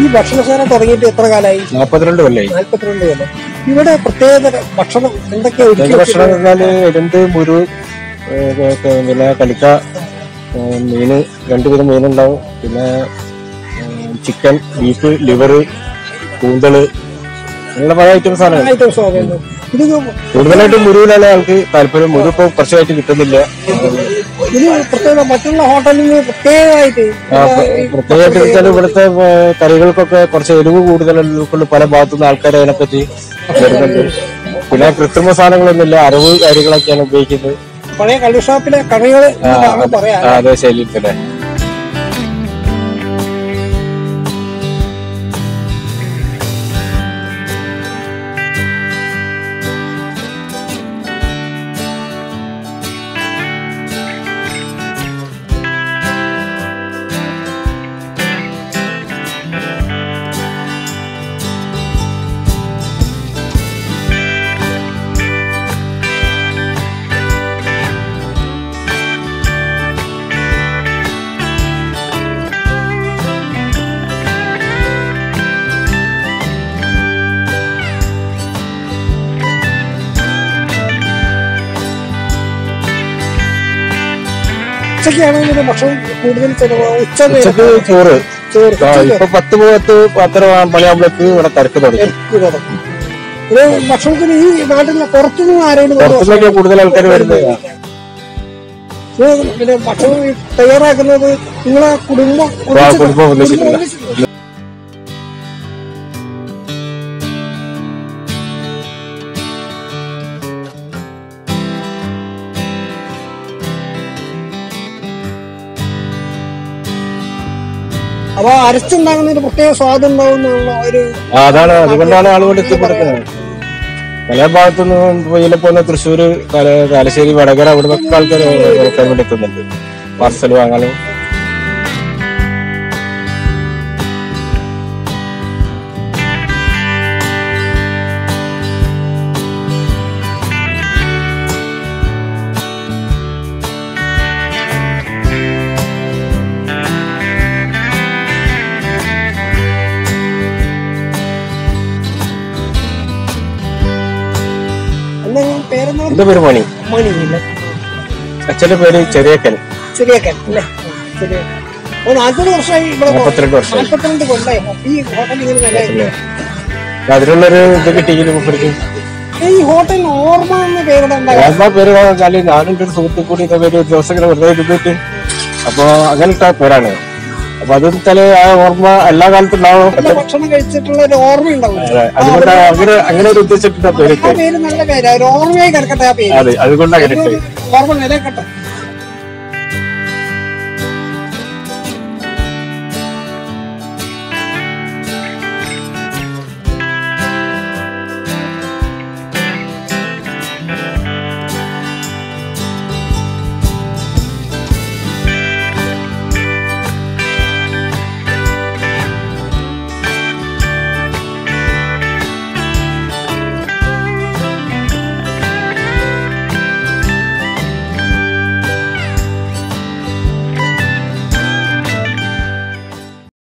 ഈ ഭക്ഷണശാല തുടങ്ങിയിട്ട് എത്ര കാലമായി നാപ്പത്തിരണ്ട് കൊല്ലായി നാല്പത്തിരണ്ട് കൊല്ലം ഇവിടെ പ്രത്യേക ഭക്ഷണം എന്തൊക്കെയാ ഒരുക്കി ഇതിന്റെ ഭക്ഷണം എന്ന് പറഞ്ഞാല് എരുന്ത് മുരു ഏ, ഏ, ഏ, പിന്നെ കലിക്ക ഏ, മീന് രണ്ടു വിധം മീനുണ്ടാവും പിന്നെ ചിക്കൻ ബീഫ് ലിവർ കൂന്തള് അങ്ങനെയുള്ള പല ഐറ്റംസ് ആണ് ഐറ്റംസ് ആകുന്നത് ഇത് കൂടുതലായിട്ടും മുരുവിലാണ് ആൾക്ക് താല്പര്യം മുരു ഇപ്പൊ കുറച്ചായിട്ട് കിട്ടുന്നില്ല ഇത് പ്രത്യേക മറ്റുള്ള ഹോട്ടലിൽ നിന്ന് പ്രത്യേകമായിട്ട് ആ, പ്ര- പ്രത്യേകമായിട്ട് വെച്ചാൽ ഇവിടുത്തെ ഏ, കറികൾക്കൊക്കെ കുറച്ച് എരിവ് കൂടുതലുള്ള പല ഭാഗത്തുനിന്ന് ആൾക്കാർ അതിനെപ്പറ്റി വരുന്നുണ്ട് പിന്നെ കൃത്രിമ സാധനങ്ങളൊന്നുമില്ല അരവ് കാര്യങ്ങളൊക്കെയാണ് ഉപയോഗിക്കുന്നത് പഴയ കള്ളു ഷാപ്പിലെ കറികൾ ആ, പറയാം ആ, അതേ ശൈലിയിൽ തന്നെ ഉച്ചയ്ക്കാണെങ്കിൽ ഭക്ഷണം കൂടുതൽ ചെലവ് ഉച്ച നേരം ഉച്ചക്ക് ചോറ് ചോറ് ആ, ഇപ്പൊ പത്ത് പത്ത് പത്തര മണിയാകുമ്പോഴേക്ക് ഇവിടെ തിരക്ക് തുടങ്ങി തിരക്ക് തുടങ്ങും. ഇത് ഭക്ഷണത്തിന് ഈ നാട്ടിലെ പുറത്തുനിന്ന് ആരെങ്കിലും വന്ന് പുറത്തുനിന്നൊക്കെ കൂടുതൽ ആൾക്കാർ വരുന്നത് ഇത് പിന്നെ ഭക്ഷണം ഈ തയ്യാറാക്കുന്നത് നിങ്ങളെ കുടുംബം ആ, ഒന്നിച്ച് കുടുംബം ഒന്നിച്ചിട്ടില്ല. ഒന്നിച്ച് അപ്പൊ അരച്ചുണ്ടാകുന്നതിന് പ്രത്യേക സ്വാദം ഉണ്ടാവുന്നുള്ള ഒരു ആ, അതാണ് അതുകൊണ്ടാണ് ആളുകൾ എത്തിപ്പെടുന്നത് പല ഭാഗത്തുനിന്നും വെയിലെ പോകുന്ന തൃശ്ശൂര് കാല- കാലശ്ശേരി വടകര അവിടെ നിന്നൊക്കെ ആൾക്കാർ കഴിക്കാൻ വേണ്ടി എത്തുന്നുണ്ട് പാർസൽ വാങ്ങാനും എന്താ പേരെന്താ എന്റെ പേര് മണി മണിയില്ല അച്ഛന്റെ പേര് ചെറിയക്കൻ ശരിയാക്കാൻ അല്ലേ ശരി ഒരു നാൽപ്പത് വർഷമായി ഇവിടെ നാപ്പത്തിരണ്ട് വർഷമായി. നാൽപ്പത്തിരണ്ട് കൊല്ലായി ഈ ഹോട്ടൽ ഇങ്ങനെ നിലനിൽക്കുന്നു. അതിനുള്ളൊരു ഇത് കിട്ടിയെങ്കിലും മൂപ്പർക്ക് ഈ ഹോട്ടൽ ഓർമ്മ എന്ന പേരുടെ എന്താ ഓർമ്മ പേര് വെച്ചാല് ഞാനും എന്റെ ഒരു സുഹൃത്തു കൂടി ഇതേ ഒരു ദിവസം ഇങ്ങനെ വെറുതെ ഇരുന്നിട്ട് അപ്പൊ അങ്ങനത്തെ പേരാണ് അപ്പൊ അത് വെച്ചാല് ആ ഓർമ്മ എല്ലാ കാലത്തും ഉണ്ടാവും നല്ല ഭക്ഷണം കഴിച്ചിട്ടുള്ള ഒരു ഓർമ്മ ഉണ്ടാവും അതെ, അതുകൊണ്ട് അങ്ങനെ അങ്ങനെ ഒരു ഉദ്ദേശിച്ചിട്ട് പേര് ആ പേര് നല്ല പേര് ഒരു ഓർമ്മയായി കിടക്കട്ടെ ആ പേര് അതെ അതുകൊണ്ട് അങ്ങനെ ഇട്ടത്. ഓർമ്മ നിലനിൽക്കട്ടെ